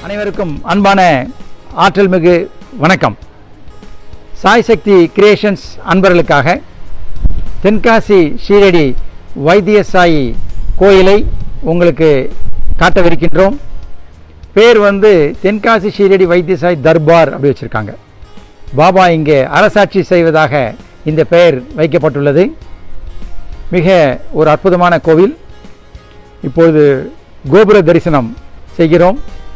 அனைவருக்கும் அன்பான ஆற்றல் மிகு வணக்கம் சாய் சக்தி கிரியேஷன்ஸ் அன்பர்களுக்காக தென்காசி ஷீரடி வைத்திய சாயி கோயிலை உங்களுக்கு காட்டவிருக்கின்றோம் பேர் வந்து தென்காசி ஷீரடி வைத்திய சாய் தர்பார் அப்படி வச்சுருக்காங்க பாபா இங்கே அரசாட்சி செய்வதாக இந்த பெயர் வைக்கப்பட்டுள்ளது மிக ஒரு அற்புதமான கோவில் இப்பொழுது கோபுர தரிசனம் செய்கிறோம்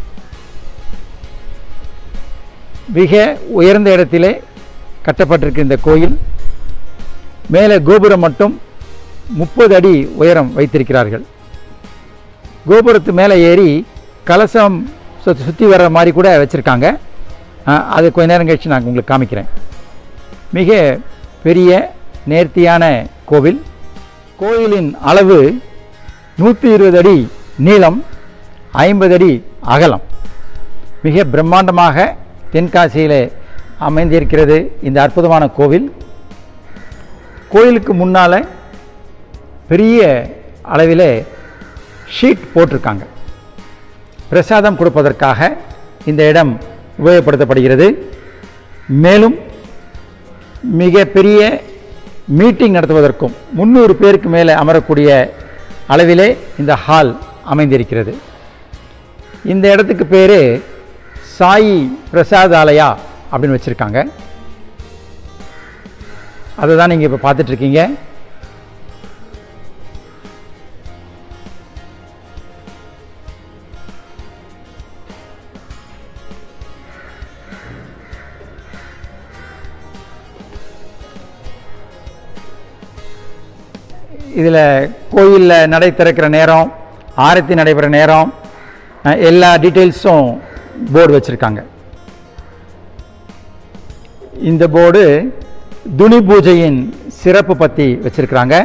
மிக உயர்ந்த இடத்திலே கட்டப்பட்டிருக்கு இந்த கோயில் மேலே கோபுரம் மட்டும் முப்பது அடி உயரம் வைத்திருக்கிறார்கள் கோபுரத்து மேலே ஏறி கலசம் சுற்றி சுற்றி வர்ற மாதிரி கூட வச்சுருக்காங்க அது கொஞ்ச நேரம் கழித்து நான் உங்களுக்கு காமிக்கிறேன் மிக பெரிய நேர்த்தியான கோவில் கோயிலின் அளவு நூற்றி இருபது அடி நீளம் ஐம்பது அடி அகலம் மிக பிரம்மாண்டமாக தென்காசியிலே அமைந்திருக்கிறது இந்த அற்புதமான கோவில் கோயிலுக்கு முன்னால் பெரிய அளவில் ஷீட் போட்டிருக்காங்க பிரசாதம் கொடுப்பதற்காக இந்த இடம் உபயோகப்படுத்தப்படுகிறது மேலும் மிக பெரிய மீட்டிங் நடத்துவதற்கும் முந்நூறு பேருக்கு மேலே அமரக்கூடிய அளவிலே இந்த ஹால் அமைந்திருக்கிறது இந்த இடத்துக்கு பேர் சாயி பிரசாதாலயா அப்படின்னு வச்சுருக்காங்க அதை தான் நீங்கள் இப்போ பார்த்துட்ருக்கீங்க இதில் கோயிலில் நடை திறக்கிற நேரம் ஆரத்தி நடைபெற நேரம் அஹ், எல்லா டீட்டெயில்ஸும் போர்டு வச்சுருக்காங்க இந்த போர்டு துணி பூஜையின் சிறப்பு பற்றி வச்சிருக்கிறாங்க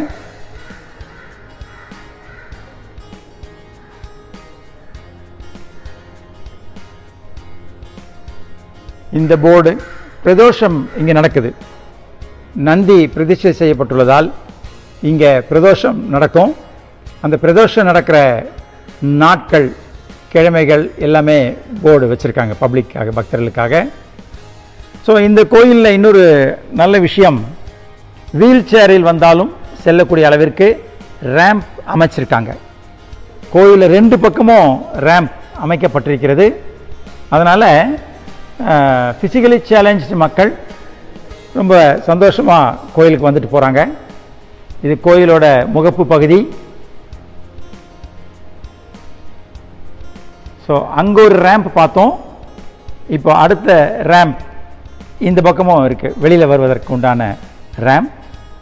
இந்த போர்டு பிரதோஷம் இங்கே நடக்குது நந்தி பிரதிஷ்டை செய்யப்பட்டுள்ளதால் இங்கே பிரதோஷம் நடக்கும் அந்த பிரதோஷம் நடக்கிற நாட்கள் கிழமைகள் எல்லாமே போர்டு வச்சுருக்காங்க பப்ளிக்காக பக்தர்களுக்காக ஸோ இந்த கோயிலில் இன்னொரு நல்ல விஷயம் வீல் சேரில் வந்தாலும் செல்லக்கூடிய அளவிற்கு ரேம்ப் அமைச்சிருக்காங்க கோயிலில் ரெண்டு பக்கமும் ரேம்ப் அமைக்கப்பட்டிருக்கிறது அதனால் ஃபிசிக்கலி சேலஞ்சு மக்கள் ரொம்ப சந்தோஷமாக கோயிலுக்கு வந்துட்டு போகிறாங்க இது கோயிலோட முகப்பு பகுதி ஸோ அங்கே ஒரு ரேம்ப் பார்த்தோம் இப்போ அடுத்த ரேம்ப் இந்த பக்கமும் இருக்குது வெளியில் வருவதற்கு உண்டான ரேம்ப்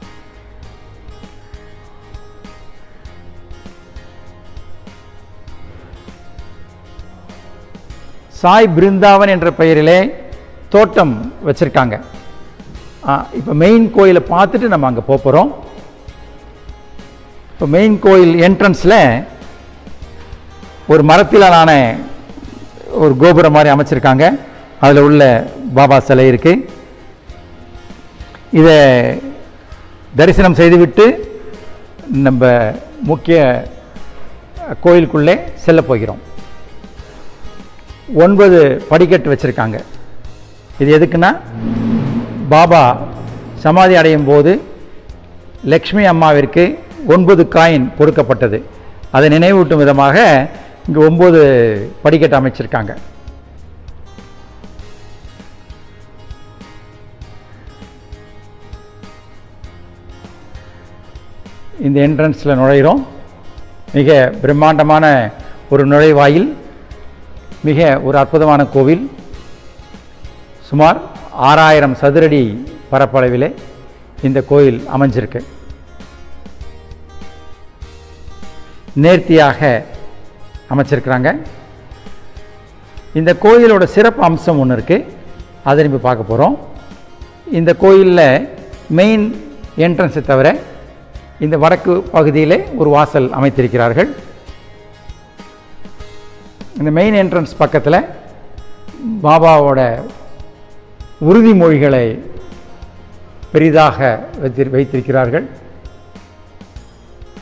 சாய் பிருந்தாவன் என்ற பெயரிலே தோட்டம் வச்சுருக்காங்க இப்போ மெயின் கோயிலை பார்த்துட்டு நம்ம அங்கே போக போகிறோம் இப்போ மெயின் கோயில் என்ட்ரன்ஸில் ஒரு மரத்திலான ஒரு கோபுரம் மாதிரி அமைச்சிருக்காங்க அதில் உள்ள பாபா சிலை இருக்கு இதை தரிசனம் செய்துவிட்டு நம்ம முக்கிய கோயிலுக்குள்ளே செல்ல போகிறோம் ஒன்பது படிக்கட்டு வச்சுருக்காங்க இது எதுக்குன்னா பாபா சமாதி அடையும் போது லக்ஷ்மி அம்மாவிற்கு ஒன்பது காயின் கொடுக்கப்பட்டது அதை நினைவூட்டும் விதமாக இங்கே ஒம்பது படிக்கட்டு அமைச்சிருக்காங்க இந்த என்ட்ரன்ஸில் நுழைகிறோம் மிக பிரம்மாண்டமான ஒரு நுழைவாயில் மிக ஒரு அற்புதமான கோவில் சுமார் ஆறாயிரம் சதுரடி பரப்பளவிலே இந்த கோயில் அமைஞ்சிருக்கு நேர்த்தியாக அமைச்சிருக்கிறாங்க இந்த கோயிலோட சிறப்பு அம்சம் ஒன்று இருக்குது அதை நம்ம பார்க்க போகிறோம் இந்த கோயிலில் மெயின் என்ட்ரன்ஸை தவிர இந்த வடக்கு பகுதியிலே ஒரு வாசல் அமைத்திருக்கிறார்கள் இந்த மெயின் என்ட்ரன்ஸ் பக்கத்தில் பாபாவோட உறுதிமொழிகளை பெரிதாக வைத்தி வைத்திருக்கிறார்கள்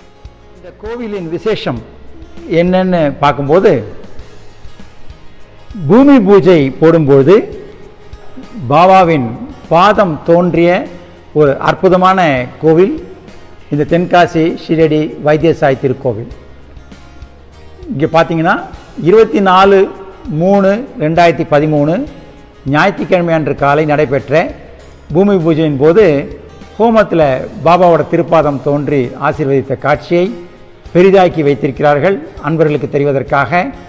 இந்த கோவிலின் விசேஷம் என்னன்னு பார்க்கும்போது பூமி பூஜை போடும்போது பாபாவின் பாதம் தோன்றிய ஒரு அற்புதமான கோவில் இந்த தென்காசி ஷீரடி வைத்தியசாய் திருக்கோவில் இங்கே பார்த்தீங்கன்னா இருபத்தி நாலு மூணு ரெண்டாயிரத்தி பதிமூணு ஞாயிற்றுக்கிழமை அன்று காலை நடைபெற்ற பூமி பூஜையின் போது ஹோமத்தில் பாபாவோட திருப்பாதம் தோன்றி ஆசீர்வதித்த காட்சியை பெரிதாக்கி வைத்திருக்கிறார்கள் அன்பர்களுக்கு தெரிவதற்காக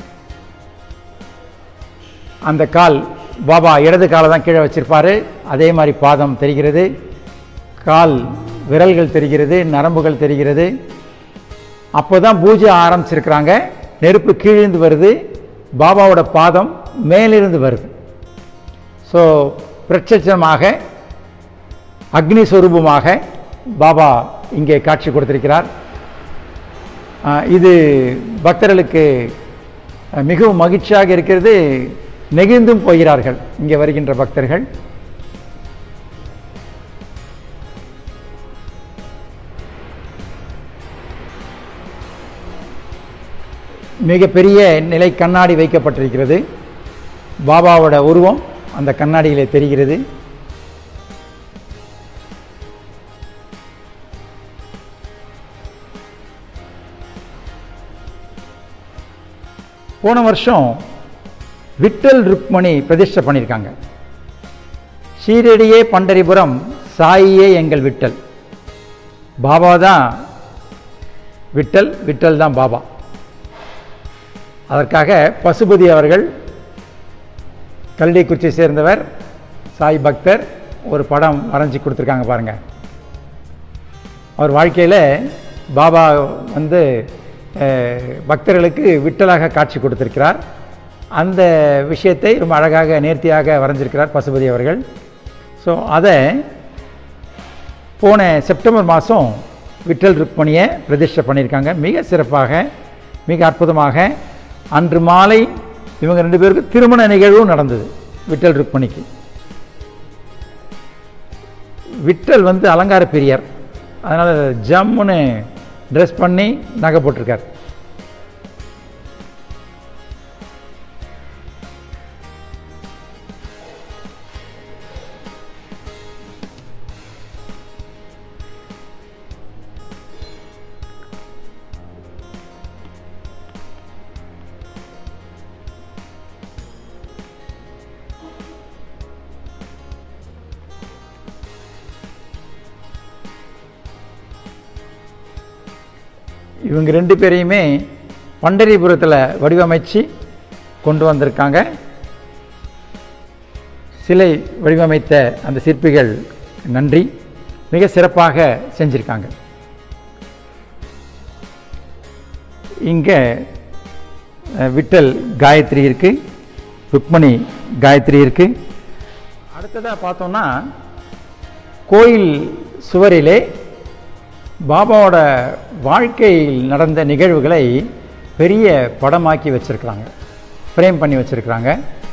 அந்த கால் பாபா இடது காலை தான் கீழே வச்சிருப்பாரு அதே மாதிரி பாதம் தெரிகிறது கால் விரல்கள் தெரிகிறது நரம்புகள் தெரிகிறது அப்போ தான் பூஜை ஆரம்பிச்சிருக்கிறாங்க நெருப்பு கீழிருந்து வருது பாபாவோட பாதம் மேலிருந்து வருது ஸோ பிரத்யட்சமாக அக்னி ஸ்வரூபமாக பாபா இங்கே காட்சி கொடுத்திருக்கிறார் ஆஹ் இது பக்தர்களுக்கு அஹ், மிகவும் மகிழ்ச்சியாக இருக்கிறது நெகிழ்ந்தும் போகிறார்கள் இங்கே வருகின்ற பக்தர்கள் மிகப்பெரிய நிலை கண்ணாடி வைக்கப்பட்டிருக்கிறது பாபாவோட உருவம் அந்த கண்ணாடியிலே தெரிகிறது போன வருஷம் விட்டல் ருக்மணி பிரதிஷ்டை பண்ணியிருக்காங்க ஷீரடியே பண்டரிபுரம் சாயியே எங்கள் விட்டல் பாபா தான் விட்டல் விட்டல் தான் பாபா அதற்காக பசுபதி அவர்கள் கல்லிக்குறிச்சி சேர்ந்தவர் சாய் பக்தர் ஒரு படம் வரைஞ்சி கொடுத்துருக்காங்க பாருங்க அவர் வாழ்க்கையில் பாபா வந்து அஹ், பக்தர்களுக்கு விட்டலாக காட்சி கொடுத்திருக்கிறார் அந்த விஷயத்தை ரொம்ப அழகாக நேர்த்தியாக வரைஞ்சிருக்கிறார் பசுபதி அவர்கள் ஸோ அதை போன செப்டம்பர் மாதம் விட்டல் ருக்மணியை பிரதிஷ்டை பண்ணியிருக்காங்க மிக சிறப்பாக மிக அற்புதமாக அன்று மாலை இவங்க ரெண்டு பேருக்கு திருமண நிகழ்வும் நடந்தது விட்டல் ருக்மணிக்கு விட்டல் வந்து அலங்கார பிரியர் அதனால் ஜம்முன்னு ட்ரெஸ் பண்ணி நகை போட்டிருக்கார் இவங்க ரெண்டு பேரையுமே பண்டரிபுரத்தில் வடிவமைச்சு கொண்டு வந்திருக்காங்க சிலை வடிவமைத்த அந்த சிற்பிகள் நன்றி மிக சிறப்பாக செஞ்சிருக்காங்க இங்கே அஹ், விட்டல் காயத்ரி இருக்கு ருக்மணி காயத்ரி இருக்கு அடுத்ததாக பார்த்தோம்னா கோயில் சுவரிலே பாபாவோட வாழ்க்கையில் நடந்த நிகழ்வுகளை பெரிய படமாக்கி வச்சிருக்கிறாங்க ஃப்ரேம் பண்ணி வச்சிருக்கிறாங்க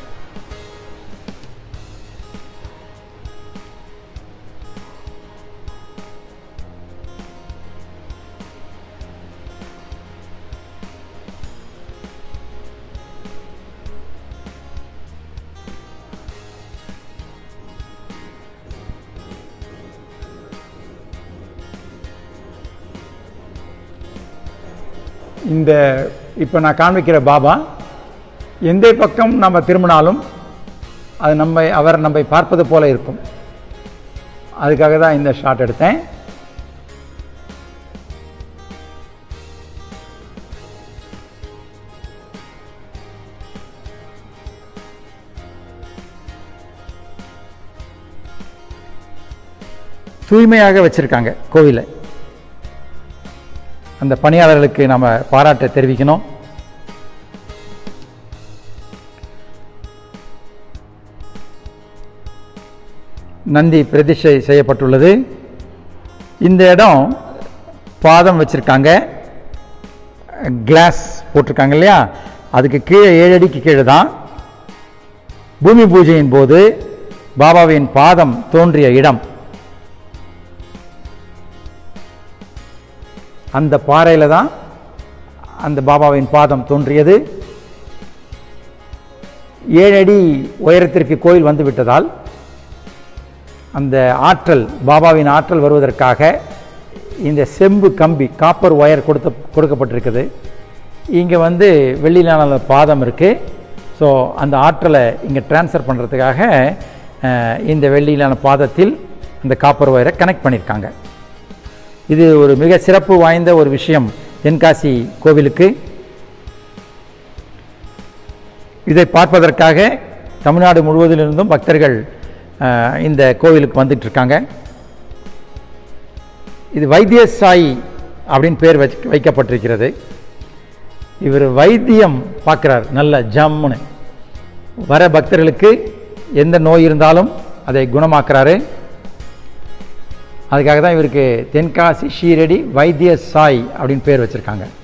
இந்த இப்போ நான் காண்பிக்கிற பாபா எந்த பக்கம் நம்ம திரும்பினாலும் அது நம்ம அவர் நம்மை பார்ப்பது போல இருக்கும் அதுக்காக தான் இந்த ஷாட் எடுத்தேன் தூய்மையாக வச்சிருக்காங்க கோவிலை அந்த பணியாளர்களுக்கு நம்ம பாராட்டை தெரிவிக்கணும் நந்தி பிரதிஷ்டை செய்யப்பட்டுள்ளது இந்த இடம் பாதம் வச்சிருக்காங்க கிளாஸ் போட்டிருக்காங்க இல்லையா அதுக்கு கீழே ஏழு அடிக்கு கீழே தான் பூமி பூஜையின் போது பாபாவின் பாதம் தோன்றிய இடம் அந்த பாறையில் தான் அந்த பாபாவின் பாதம் தோன்றியது ஏழு அடி உயரத்திற்கு கோயில் வந்து விட்டதால் அந்த ஆற்றல் பாபாவின் ஆற்றல் வருவதற்காக இந்த செம்பு கம்பி காப்பர் ஒயர் கொடுத்த கொடுக்கப்பட்டிருக்குது இங்கே வந்து வெள்ளியிலான பாதம் இருக்குது ஸோ அந்த ஆற்றலை இங்கே ட்ரான்ஸ்ஃபர் பண்ணுறதுக்காக அஹ், இந்த வெள்ளியிலான பாதத்தில் இந்த காப்பர் ஒயரை கனெக்ட் பண்ணியிருக்காங்க இது ஒரு மிக சிறப்பு வாய்ந்த ஒரு விஷயம் தென்காசி கோவிலுக்கு இதை பார்ப்பதற்காக தமிழ்நாடு முழுவதிலிருந்தும் பக்தர்கள் அஹ், இந்த கோவிலுக்கு வந்துட்டு இருக்காங்க இது வைத்திய சாயி அப்படின்னு பேர் வச்சு வைக்கப்பட்டிருக்கிறது இவர் வைத்தியம் பார்க்குறார் நல்ல ஜம்முன்னு வர பக்தர்களுக்கு எந்த நோய் இருந்தாலும் அதை குணமாக்குறாரு அதுக்காக தான் இவருக்கு தென்காசி ஷீரடி வைத்திய சாய் அப்படின்னு பேர் வச்சுருக்காங்க